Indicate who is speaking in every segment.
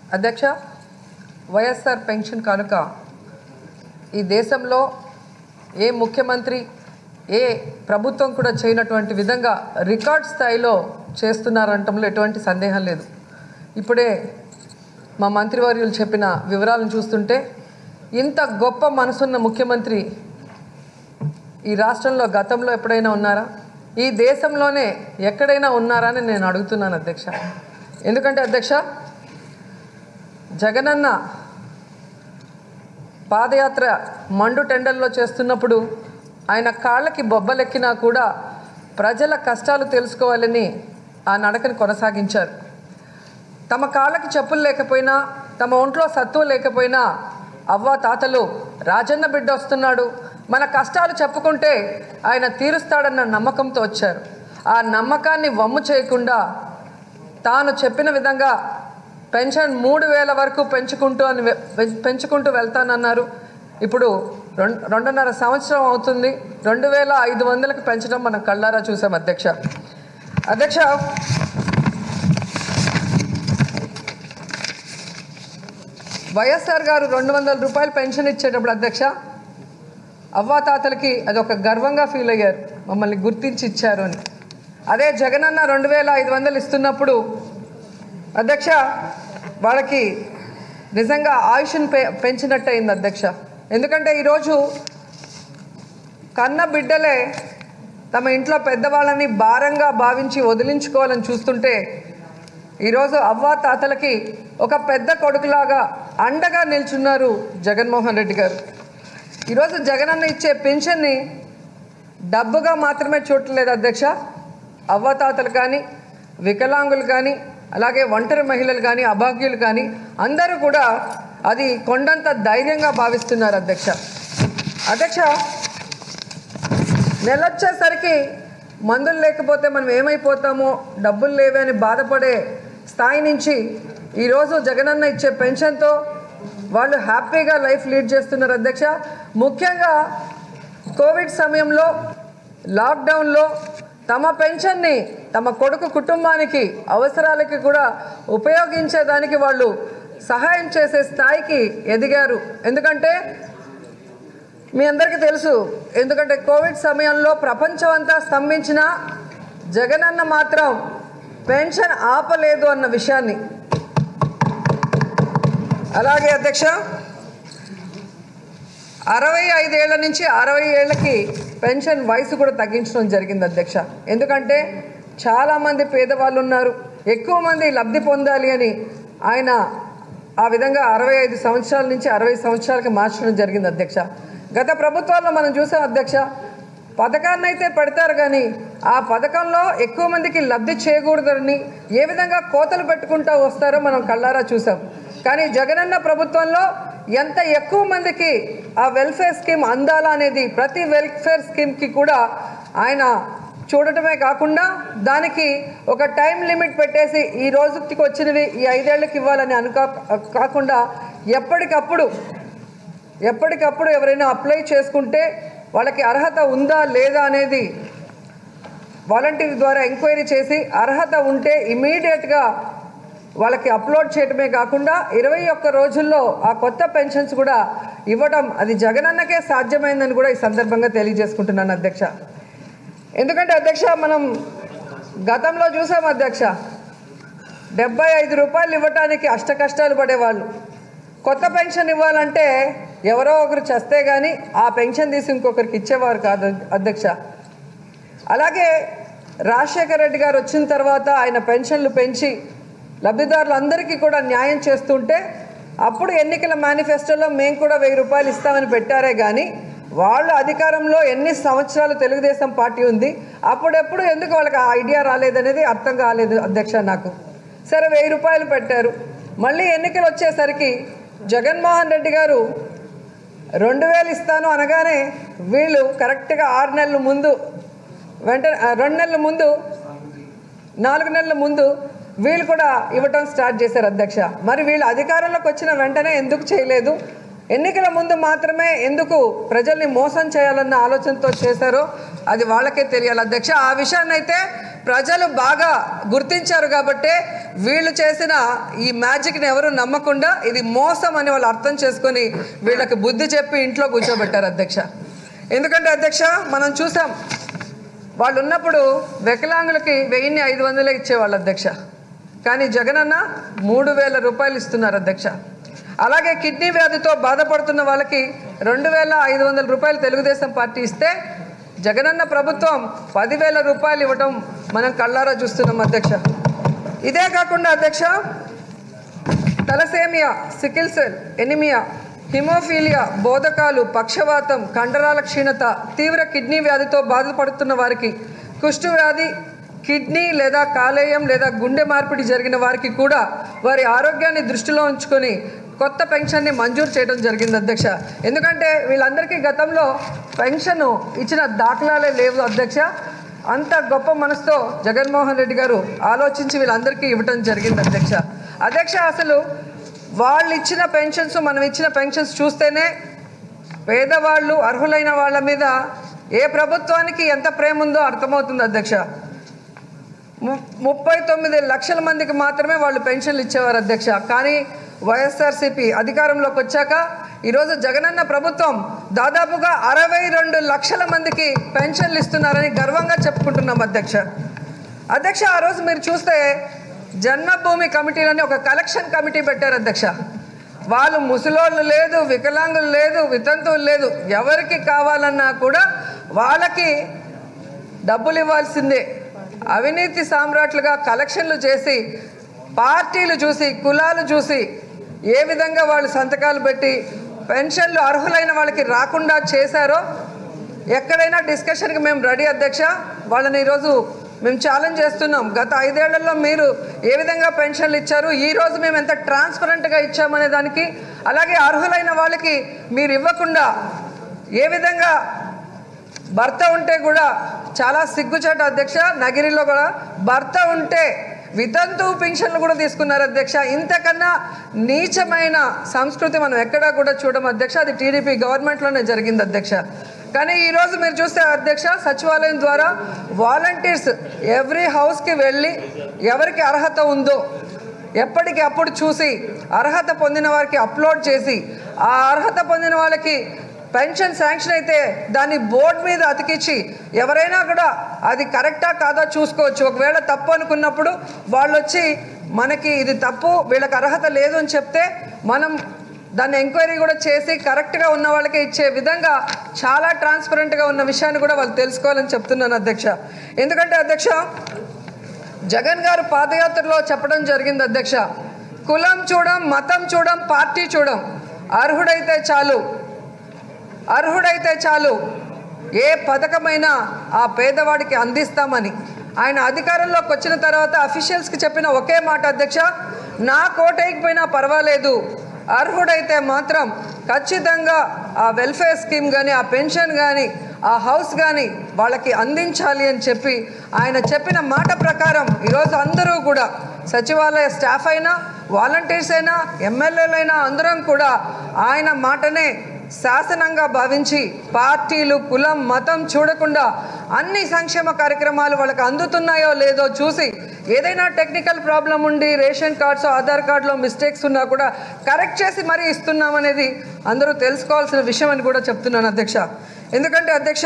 Speaker 1: అధ్యక్ష వైఎస్ఆర్ పెన్షన్ కనుక ఈ దేశంలో ఏ ముఖ్యమంత్రి ఏ ప్రభుత్వం కూడా చేయనటువంటి విధంగా రికార్డ్ స్థాయిలో చేస్తున్నారంటంలో ఎటువంటి సందేహం లేదు ఇప్పుడే మా మంత్రివర్యులు చెప్పిన వివరాలను చూస్తుంటే ఇంత గొప్ప మనసున్న ముఖ్యమంత్రి ఈ రాష్ట్రంలో గతంలో ఎప్పుడైనా ఉన్నారా ఈ దేశంలోనే ఎక్కడైనా ఉన్నారా అని నేను అడుగుతున్నాను అధ్యక్ష ఎందుకంటే అధ్యక్ష జగనన్న పాదయాత్ర మండు టెండర్లో చేస్తున్నప్పుడు ఆయన కాళ్ళకి బొబ్బలెక్కినా కూడా ప్రజల కష్టాలు తెలుసుకోవాలని ఆ నడకని కొనసాగించారు తమ కాళ్ళకి చెప్పులు లేకపోయినా తమ ఒంట్లో సత్తువ లేకపోయినా అవ్వ తాతలు రాజన్న బిడ్డ వస్తున్నాడు మన కష్టాలు చెప్పుకుంటే ఆయన తీరుస్తాడన్న నమ్మకంతో వచ్చారు ఆ నమ్మకాన్ని వమ్ము చేయకుండా తాను చెప్పిన విధంగా పెన్షన్ మూడు వేల వరకు పెంచుకుంటూ అని వె- పె- పెంచుకుంటూ వెళ్తానన్నారు ఇప్పుడు రెండు రెండున్నర సంవత్సరం అవుతుంది రెండు వేల ఐదు వందలకు పెంచడం మనం కళ్ళారా చూసాం అధ్యక్ష అధ్యక్ష వైఎస్ఆర్ గారు రెండు వందల రూపాయలు పెన్షన్ ఇచ్చేటప్పుడు అధ్యక్ష అవ్వాతాతలకి అది ఒక గర్వంగా ఫీల్ అయ్యారు మమ్మల్ని గుర్తించి ఇచ్చారు అని అదే జగనన్న రెండు వేల ఐదు వందలు ఇస్తున్నప్పుడు అధ్యక్ష వాళ్ళకి నిజంగా ఆయుష్ని పె పెంచినట్టు అయింది అధ్యక్ష ఎందుకంటే ఈరోజు కన్న బిడ్డలే తమ ఇంట్లో పెద్దవాళ్ళని భారంగా భావించి వదిలించుకోవాలని చూస్తుంటే ఈరోజు అవ్వా తాతలకి ఒక పెద్ద కొడుకులాగా అండగా నిల్చున్నారు జగన్మోహన్ రెడ్డి గారు ఈరోజు జగనన్న ఇచ్చే పెన్షన్ని డబ్బుగా మాత్రమే చూడట్లేదు అధ్యక్ష అవ్వతాతలు కానీ వికలాంగులు కానీ అలాగే ఒంటరి మహిళలు కానీ అభాగ్యులు కానీ అందరూ కూడా అది కొండంత ధైర్యంగా భావిస్తున్నారు అధ్యక్ష అధ్యక్ష నెలొచ్చేసరికి మందులు లేకపోతే మనం ఏమైపోతామో డబ్బులు లేవే అని బాధపడే స్థాయి నుంచి ఈరోజు జగనన్న ఇచ్చే పెన్షన్తో వాళ్ళు హ్యాపీగా లైఫ్ లీడ్ చేస్తున్నారు అధ్యక్ష ముఖ్యంగా కోవిడ్ సమయంలో లాక్డౌన్లో తమ పెన్షన్ని తమ కొడుకు కుటుంబానికి అవసరాలకి కూడా ఉపయోగించేదానికి వాళ్ళు సహాయం చేసే స్థాయికి ఎదిగారు ఎందుకంటే మీ అందరికీ తెలుసు ఎందుకంటే కోవిడ్ సమయంలో ప్రపంచం అంతా స్తంభించిన జగనన్న మాత్రం పెన్షన్ ఆపలేదు అన్న విషయాన్ని అలాగే అధ్యక్ష అరవై ఐదేళ్ల నుంచి అరవై ఏళ్ళకి పెన్షన్ వయసు కూడా తగ్గించడం జరిగింది అధ్యక్ష ఎందుకంటే చాలామంది పేదవాళ్ళు ఉన్నారు ఎక్కువ మంది లబ్ధి పొందాలి అని ఆయన ఆ విధంగా అరవై ఐదు సంవత్సరాల నుంచి అరవై సంవత్సరాలకి మార్చడం జరిగింది అధ్యక్ష గత ప్రభుత్వాల్లో మనం చూసాం అధ్యక్ష పథకాన్ని అయితే పెడతారు కానీ ఆ పథకంలో ఎక్కువ మందికి లబ్ధి చేయకూడదని ఏ విధంగా కోతలు పెట్టుకుంటూ వస్తారో మనం కళ్ళారా చూసాం కానీ జగనన్న ప్రభుత్వంలో ఎంత ఎక్కువ మందికి ఆ వెల్ఫేర్ స్కీమ్ అందాలా అనేది ప్రతి వెల్ఫేర్ స్కీమ్కి కూడా ఆయన చూడటమే కాకుండా దానికి ఒక టైం లిమిట్ పెట్టేసి ఈ రోజుకి వచ్చినవి ఈ ఐదేళ్లకి ఇవ్వాలని అనుకా కాకుండా ఎప్పటికప్పుడు ఎప్పటికప్పుడు ఎవరైనా అప్లై చేసుకుంటే వాళ్ళకి అర్హత ఉందా లేదా అనేది వాలంటీర్ ద్వారా ఎంక్వైరీ చేసి అర్హత ఉంటే ఇమీడియట్గా వాళ్ళకి అప్లోడ్ చేయడమే కాకుండా ఇరవై ఒక్క రోజుల్లో ఆ కొత్త పెన్షన్స్ కూడా ఇవ్వడం అది జగనన్నకే సాధ్యమైందని కూడా ఈ సందర్భంగా తెలియజేసుకుంటున్నాను అధ్యక్ష ఎందుకంటే అధ్యక్ష మనం గతంలో చూసాం అధ్యక్ష డెబ్బై ఐదు రూపాయలు ఇవ్వటానికి అష్ట కష్టాలు పడేవాళ్ళు కొత్త పెన్షన్ ఇవ్వాలంటే ఎవరో ఒకరు చస్తే కానీ ఆ పెన్షన్ తీసి ఇంకొకరికి ఇచ్చేవారు కాదు అధ్యక్ష అలాగే రాజశేఖర రెడ్డి గారు వచ్చిన తర్వాత ఆయన పెన్షన్లు పెంచి లబ్ధిదారులందరికీ కూడా న్యాయం చేస్తుంటే అప్పుడు ఎన్నికల మేనిఫెస్టోలో మేము కూడా వెయ్యి రూపాయలు ఇస్తామని పెట్టారే కానీ వాళ్ళు అధికారంలో ఎన్ని సంవత్సరాలు తెలుగుదేశం పార్టీ ఉంది అప్పుడెప్పుడు ఎందుకు వాళ్ళకి ఆ ఐడియా రాలేదనేది అర్థం కాలేదు అధ్యక్ష నాకు సరే వెయ్యి రూపాయలు పెట్టారు మళ్ళీ ఎన్నికలు వచ్చేసరికి జగన్మోహన్ రెడ్డి గారు రెండు వేలు ఇస్తాను అనగానే వీళ్ళు కరెక్ట్గా ఆరు నెలల ముందు వెంట ఆ, రెండు నెలల ముందు నాలుగు నెలల ముందు వీళ్ళు కూడా ఇవ్వటం స్టార్ట్ చేశారు అధ్యక్ష మరి వీళ్ళు అధికారంలోకి వచ్చిన వెంటనే ఎందుకు చేయలేదు ఎన్నికల ముందు మాత్రమే ఎందుకు ప్రజల్ని మోసం చేయాలన్న ఆలోచనతో చేశారో అది వాళ్ళకే తెలియాలి అధ్యక్ష ఆ విషయాన్ని అయితే ప్రజలు బాగా గుర్తించారు కాబట్టే వీళ్ళు చేసిన ఈ మ్యాజిక్ని ఎవరు నమ్మకుండా ఇది మోసం అని వాళ్ళు అర్థం చేసుకొని వీళ్ళకి బుద్ధి చెప్పి ఇంట్లో కూర్చోబెట్టారు అధ్యక్ష ఎందుకంటే అధ్యక్ష మనం చూసాం వాళ్ళు ఉన్నప్పుడు వికలాంగులకి వెయ్యిన్ని ఐదు వందలే ఇచ్చేవాళ్ళు అధ్యక్ష కానీ జగనన్న మూడు వేల రూపాయలు ఇస్తున్నారు అధ్యక్ష అలాగే కిడ్నీ వ్యాధితో బాధపడుతున్న వాళ్ళకి రెండు వేల ఐదు వందల రూపాయలు తెలుగుదేశం పార్టీ ఇస్తే జగనన్న ప్రభుత్వం పదివేల రూపాయలు ఇవ్వటం మనం కళ్ళారా చూస్తున్నాం అధ్యక్ష ఇదే కాకుండా అధ్యక్ష thalassemia sickle cell anaemia haemophilia బోధకాలు పక్షవాతం కండరాల క్షీణత తీవ్ర కిడ్నీ వ్యాధితో బాధపడుతున్న వారికి కుష్టు వ్యాధి కిడ్నీ లేదా కాలేయం లేదా గుండె మార్పిడి జరిగిన వారికి కూడా వారి ఆరోగ్యాన్ని దృష్టిలో ఉంచుకొని కొత్త పెన్షన్ని మంజూరు చేయడం జరిగింది అధ్యక్ష ఎందుకంటే వీళ్ళందరికీ గతంలో పెన్షన్ ఇచ్చిన దాఖలాలే లేవు అధ్యక్ష అంత గొప్ప మనసుతో జగన్మోహన్ రెడ్డి గారు ఆలోచించి వీళ్ళందరికీ ఇవ్వటం జరిగింది అధ్యక్ష అధ్యక్ష అసలు వాళ్ళు ఇచ్చిన పెన్షన్స్ మనం ఇచ్చిన పెన్షన్స్ చూస్తేనే పేదవాళ్ళు అర్హులైన వాళ్ళ మీద ఏ ప్రభుత్వానికి ఎంత ప్రేమ ఉందో అర్థమవుతుంది అధ్యక్ష ము- ముప్పై తొమ్మిది లక్షల మందికి మాత్రమే వాళ్ళు పెన్షన్లు ఇచ్చేవారు అధ్యక్ష కానీ వైఎస్ఆర్సీపీ అధికారంలోకి వచ్చాక ఈరోజు జగనన్న ప్రభుత్వం దాదాపుగా అరవై రెండు లక్షల మందికి పెన్షన్లు ఇస్తున్నారని గర్వంగా చెప్పుకుంటున్నాం అధ్యక్ష అధ్యక్ష ఆ రోజు మీరు చూస్తే జన్మభూమి కమిటీలని ఒక కలెక్షన్ కమిటీ పెట్టారు అధ్యక్ష వాళ్ళు ముసలోళ్ళు లేదు వికలాంగులు లేదు వితంతువులు లేదు ఎవరికి కావాలన్నా కూడా వాళ్ళకి డబ్బులు ఇవ్వాల్సిందే అవినీతి సామ్రాట్లుగా కలెక్షన్లు చేసి పార్టీలు చూసి కులాలు చూసి ఏ విధంగా వాళ్ళు సంతకాలు పెట్టి పెన్షన్లు అర్హులైన వాళ్ళకి రాకుండా చేశారో ఎక్కడైనా డిస్కషన్కి మేము రెడీ అధ్యక్ష వాళ్ళని ఈరోజు మేము ఛాలెంజ్ చేస్తున్నాం గత ఐదేళ్లలో మీరు ఏ విధంగా పెన్షన్లు ఇచ్చారు ఈ రోజు మేము ఎంత ట్రాన్స్పరెంట్గా ఇచ్చామనే దానికి అలాగే అర్హులైన వాళ్ళకి మీరు ఇవ్వకుండా ఏ విధంగా భర్త ఉంటే కూడా చాలా సిగ్గుచేట అధ్యక్ష నగిరిలో కూడా భర్త ఉంటే వితంతు పింఛన్లు కూడా తీసుకున్నారు అధ్యక్ష ఇంతకన్నా నీచమైన సంస్కృతి మనం ఎక్కడా కూడా చూడము అధ్యక్ష అది టీడీపీ గవర్నమెంట్లోనే జరిగింది అధ్యక్ష కానీ ఈరోజు మీరు చూస్తే అధ్యక్ష సచివాలయం ద్వారా వాలంటీర్స్ ఎవ్రీ హౌస్కి వెళ్ళి ఎవరికి అర్హత ఉందో ఎప్పటికి అప్పుడు చూసి అర్హత పొందిన వారికి అప్లోడ్ చేసి ఆ అర్హత పొందిన వాళ్ళకి పెన్షన్ శాంక్షన్ అయితే దాన్ని బోర్డు మీద అతికిచ్చి ఎవరైనా కూడా అది కరెక్టా కాదా చూసుకోవచ్చు ఒకవేళ తప్పు అనుకున్నప్పుడు వాళ్ళు వచ్చి మనకి ఇది తప్పు వీళ్ళకి అర్హత లేదు అని చెప్తే మనం దాన్ని ఎంక్వైరీ కూడా చేసి కరెక్ట్గా ఉన్న వాళ్ళకి ఇచ్చే విధంగా చాలా ట్రాన్స్పరెంట్గా ఉన్న విషయాన్ని కూడా వాళ్ళు తెలుసుకోవాలని చెప్తున్నాను అధ్యక్ష ఎందుకంటే అధ్యక్ష జగన్ గారు పాదయాత్రలో చెప్పడం జరిగింది అధ్యక్ష కులం చూడం మతం చూడం పార్టీ చూడం అర్హుడైతే చాలు అర్హుడైతే చాలు ఏ పథకమైనా ఆ పేదవాడికి అందిస్తామని ఆయన అధికారంలోకి వచ్చిన తర్వాత అఫీషియల్స్కి చెప్పిన ఒకే మాట అధ్యక్ష నా కోటేయకపోయినా పర్వాలేదు అర్హుడైతే మాత్రం ఖచ్చితంగా ఆ వెల్ఫేర్ స్కీమ్ కానీ ఆ పెన్షన్ కానీ ఆ హౌస్ కానీ వాళ్ళకి అందించాలి అని చెప్పి ఆయన చెప్పిన మాట ప్రకారం ఈరోజు అందరూ కూడా సచివాలయ స్టాఫ్ అయినా వాలంటీర్స్ అయినా ఎమ్మెల్యేలైనా అందరం కూడా ఆయన మాటనే శాసనంగా భావించి పార్టీలు కులం మతం చూడకుండా అన్ని సంక్షేమ కార్యక్రమాలు వాళ్ళకి అందుతున్నాయో లేదో చూసి ఏదైనా టెక్నికల్ ప్రాబ్లం ఉండి రేషన్ కార్డ్స్ ఆధార్ కార్డులో మిస్టేక్స్ ఉన్నా కూడా కరెక్ట్ చేసి మరీ ఇస్తున్నామనేది అందరూ తెలుసుకోవాల్సిన విషయం అని కూడా చెప్తున్నాను అధ్యక్ష ఎందుకంటే అధ్యక్ష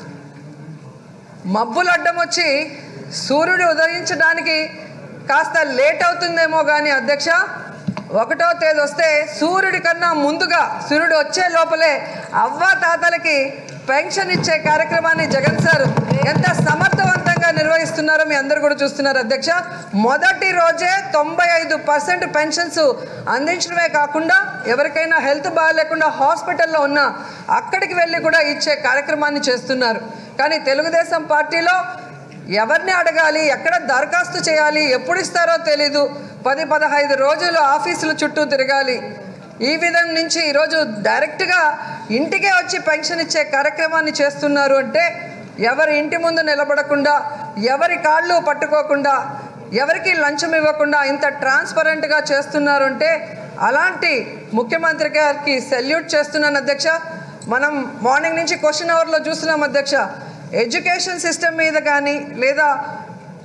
Speaker 1: మబ్బులు అడ్డం వచ్చి సూర్యుడు ఉదయించడానికి కాస్త లేట్ అవుతుందేమో కానీ అధ్యక్ష ఒకటో తేదీ వస్తే సూర్యుడి కన్నా ముందుగా సూర్యుడు వచ్చే లోపలే అవ్వ తాతలకి పెన్షన్ ఇచ్చే కార్యక్రమాన్ని జగన్ సార్ ఎంత సమర్థవంతంగా నిర్వహిస్తున్నారో మీ అందరూ కూడా చూస్తున్నారు అధ్యక్ష మొదటి రోజే తొంభై ఐదు పర్సెంట్ పెన్షన్స్ అందించడమే కాకుండా ఎవరికైనా హెల్త్ బాగాలేకుండా హాస్పిటల్లో ఉన్నా అక్కడికి వెళ్ళి కూడా ఇచ్చే కార్యక్రమాన్ని చేస్తున్నారు కానీ తెలుగుదేశం పార్టీలో ఎవరిని అడగాలి ఎక్కడ దరఖాస్తు చేయాలి ఎప్పుడు ఇస్తారో తెలీదు పది పదహైదు రోజులు ఆఫీసుల చుట్టూ తిరగాలి ఈ విధం నుంచి ఈరోజు డైరెక్ట్గా ఇంటికే వచ్చి పెన్షన్ ఇచ్చే కార్యక్రమాన్ని చేస్తున్నారు అంటే ఎవరి ఇంటి ముందు నిలబడకుండా ఎవరి కాళ్ళు పట్టుకోకుండా ఎవరికి లంచం ఇవ్వకుండా ఇంత ట్రాన్స్పరెంట్గా చేస్తున్నారు అంటే అలాంటి ముఖ్యమంత్రి గారికి సెల్యూట్ చేస్తున్నాను అధ్యక్ష మనం మార్నింగ్ నుంచి క్వశ్చన్ అవర్లో చూస్తున్నాం అధ్యక్ష ఎడ్యుకేషన్ సిస్టమ్ మీద కానీ లేదా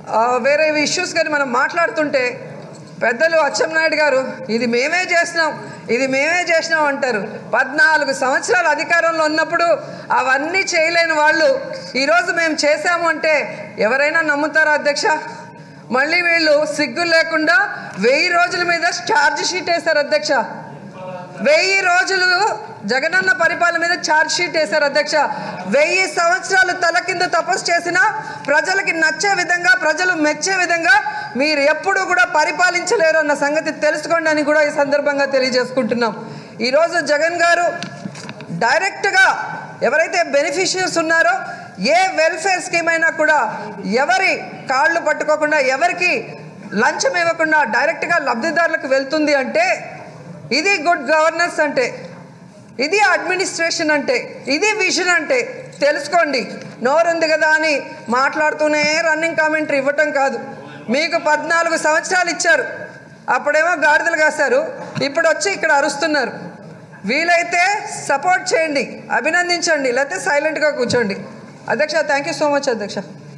Speaker 1: ఆ, వేరే ఇష్యూస్ కానీ మనం మాట్లాడుతుంటే పెద్దలు అచ్చెన్నాయుడు గారు ఇది మేమే చేసినాం ఇది మేమే చేసినాం అంటారు పద్నాలుగు సంవత్సరాలు అధికారంలో ఉన్నప్పుడు అవన్నీ చేయలేని వాళ్ళు ఈరోజు మేము చేశాము అంటే ఎవరైనా నమ్ముతారా అధ్యక్ష మళ్ళీ వీళ్ళు సిగ్గు లేకుండా వెయ్యి రోజుల మీద ఛార్జ్ షీట్ వేశారు అధ్యక్ష వెయ్యి రోజులు జగనన్న పరిపాలన మీద ఛార్జ్ షీట్ వేశారు అధ్యక్ష వెయ్యి సంవత్సరాలు తల కింద తపస్సు చేసిన ప్రజలకి నచ్చే విధంగా ప్రజలు మెచ్చే విధంగా మీరు ఎప్పుడు కూడా పరిపాలించలేరు అన్న సంగతి తెలుసుకోండి అని కూడా ఈ సందర్భంగా తెలియజేసుకుంటున్నాం ఈరోజు జగన్ గారు డైరెక్ట్గా ఎవరైతే బెనిఫిషియర్స్ ఉన్నారో ఏ వెల్ఫేర్ స్కీమ్ అయినా కూడా ఎవరి కాళ్ళు పట్టుకోకుండా ఎవరికి లంచం ఇవ్వకుండా డైరెక్ట్గా లబ్ధిదారులకు వెళ్తుంది అంటే ఇది గుడ్ గవర్నెన్స్ అంటే ఇది అడ్మినిస్ట్రేషన్ అంటే ఇది విజన్ అంటే తెలుసుకోండి నోరుంది కదా అని మాట్లాడుతూనే రన్నింగ్ కామెంటరీ ఇవ్వటం కాదు మీకు పద్నాలుగు సంవత్సరాలు ఇచ్చారు అప్పుడేమో గాడిదలు కాశారు ఇప్పుడు వచ్చి ఇక్కడ అరుస్తున్నారు వీలైతే సపోర్ట్ చేయండి అభినందించండి లేకపోతే సైలెంట్గా కూర్చోండి అధ్యక్ష థ్యాంక్ యూ సో మచ్ అధ్యక్ష